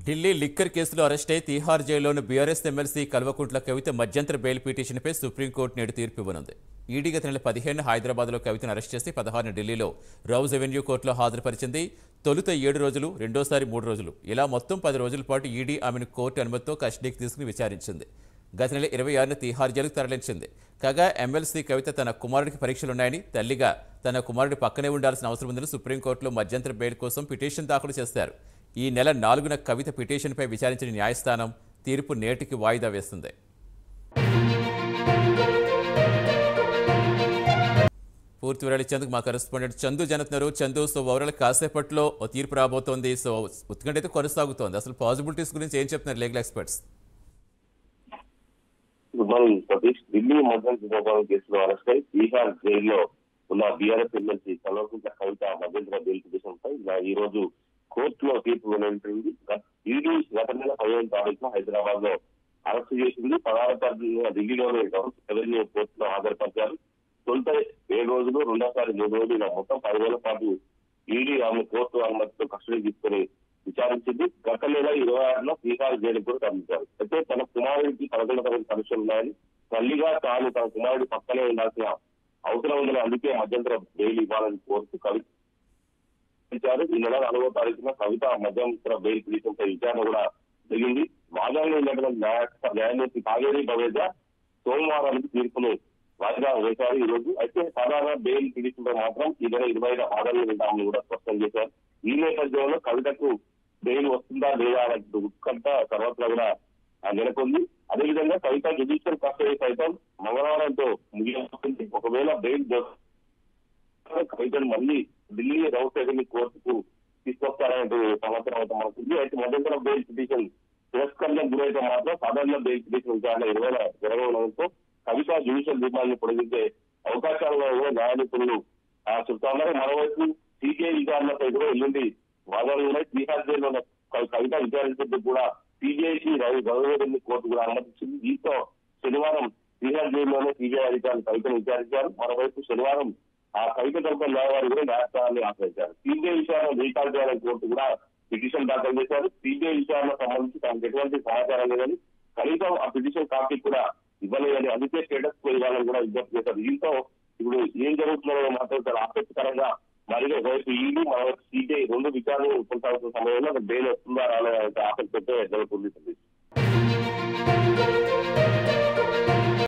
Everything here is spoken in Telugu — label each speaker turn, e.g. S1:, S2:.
S1: ఢిల్లీ లిక్కర్ కేసులో అరెస్ట్ అయి తీహార్ జైల్లోని బీఆర్ఎస్ ఎమ్మెల్సీ కల్వకుంట్ల కవిత మధ్యంతర బెయిల్ పిటిషన్పై సుప్రీంకోర్టు నేడు తీర్పు ఇవ్వనుంది ఈడీ గత నెల పదిహేను హైదరాబాద్లో కవితను అరెస్ట్ చేసి పదహారున ఢిల్లీలో రౌజ్ అవెన్యూ కోర్టులో హాజరుపరిచింది తొలుత ఏడు రోజులు రెండోసారి మూడు రోజులు ఇలా మొత్తం పది రోజుల పాటు ఈడీ ఆమెను కోర్టు అనుమతితో కస్టడీకి తీసుకుని విచారించింది గత నెల ఇరవై ఆరున తీహార్ జైలుకు తరలించింది కాగా ఎమ్మెల్సీ కవిత తన కుమారుడికి పరీక్షలున్నాయని తల్లిగా తన కుమారుడి పక్కనే ఉండాల్సిన అవసరం ఉందని సుప్రీంకోర్టులో మధ్యంతర బెయిల్ కోసం పిటిషన్ దాఖలు చేశారు ఈ నెల నాలుగున కవిత పిటిషన్పై విచారించిన న్యాయస్థానం తీర్పు నేటికి వాయిదా వేస్తుంది పూర్తి వివరాలు ఇచ్చేందుకు మా కరెస్పాండెంట్ చందు జనతున్నారు చందు సో ఓవరాల్ కాసేపట్లో ఓ తీర్పు రాబోతోంది సో ఉత్కంఠ అయితే కొనసాగుతోంది అసలు పాసిబిలిటీస్ గురించి ఏం చెప్తున్నారు legal experts
S2: good morning Satish Delhi మద్యం కుంభకోణం కేసులో అరెస్ట్ అయి బీహార్ జైల్లో ఉన్న బీఆర్ఎస్ ఎమ్మెల్సీ కల్వకుంట్ల కవిత మధ్యంతర బెయిల్ పిటిషన్ పై ఇలా ఈ రోజు కోర్టులో తీర్పు వెలువరించింది ఈడీ గత నెల పదిహేను తారీఖున హైదరాబాద్ లో అరెస్ట్ చేసింది పదహారు తారీఖున ఢిల్లీలోని రౌస్ రెవెన్యూ కోర్టులో హాజరుపరిచారు తొలుత ఏడు రోజులు రెండోసారి మూడు రోజులు ఇలా మొత్తం పది రోజుల పాటు ఈడీ ఆమె కోర్టు అనుమతితో కస్టడీ తీసుకుని విచారించింది గత నెల ఇరవై ఆరులో బీహార్ జైలుకు కూడా తరలించారు అయితే తన కుమారుడికి పదకొండు తరగతి పరీక్షలు ఉన్నాయని తల్లిగా తాను తన కుమారుడి పక్కనే ఉండాల్సిన అవసరం ఉందని అందుకే మధ్యంతర బెయిల్ ఇవ్వాలని కోరుతూ కవి ఇచ్చారు ఈ నెల నాలుగో తారీఖున కవిత మధ్యంతర బెయిల్ పిటిషన్ పై విచారణ కూడా జరిగింది వాదనలో ఉన్నటువంటి న్యాయ- న్యాయమూర్తి కావేరీ బవేజా సోమవారానికి తీర్పును వాయిదా వేశారు ఈ రోజు అయితే సాధారణ బెయిల్ పిటిషన్ పై మాత్రం ఈ నెల ఇరవై ఐదు వాదనలు వింటామని కూడా స్పష్టం చేశారు ఈ నేపథ్యంలో కవితకు బెయిల్ వస్తుందా లేదా అనే ఉత్కంఠ తర్వాత కూడా ఆ, నెలకొంది అదేవిధంగా కవిత జుడిషియల్ కస్టడీ సైతం మంగళవారంతో ముగియబోతుంది ఒకవేళ బెయిల్ దొరక కవితను మళ్ళీ ఢిల్లీ రౌస్ రెవెన్యూ కోర్టుకు తీసుకొస్తారనే సంవత్సరం అయితే మనకుంది అయితే మధ్యంతర బెయిల్ పిటిషన్ తిరస్కరణ గురైతే మాత్రం సాధారణ బెయిల్ పిటిషన్ విచారణ ఇరవై జరగడంతో కవిత జ్యుడిషియల్ రిమాండ్ పొడిగించే అవకాశాలను కూడా న్యాయమూర్తులు ఆ, చెప్తున్నారు మరోవైపు సిబిఐ విచారణపై కూడా ఎల్లుండి వాదనలు ఉన్నాయి బీహార్ జైల్లో ఉన్న కవి- కవిత విచారించేందుకు కూడా సిబిఐకి గౌరవ కోర్టు కూడా అనుమతించింది దీంతో శనివారం బీహార్ జైల్లోనే సిబిఐ అధికారులు కవితను విచారించారు మరోవైపు శనివారం ఆ కవిత తరపున న్యాయవాది కూడా న్యాయస్థానాన్ని ఆశ్రయించారు సిబిఐ విచారణ రీకాల్ చేయాలని కోర్టు కూడా పిటిషన్ దాఖలు చేశారు సిబిఐ విచారణ సంబంధించి తనకు ఎటువంటి సమాచారం లేదని కనీసం ఆ పిటిషన్ కాపీ కూడా ఇవ్వలేదని అందుకే స్టేటస్ కో ఇవ్వాలని కూడా విజ్ఞప్తి చేశారు దీంతో ఇప్పుడు ఏం జరుగుతుందో మాత్రం చాలా ఆసక్తికరంగా మరియు ఒకవైపు ఈడీ మరోవైపు సిబిఐ రెండు విచారణలు కొనసాగుతున్న సమయంలో బెయిల్ వస్తుందా రాలేదా ఆసక్తి అయితే జరుగుతుంది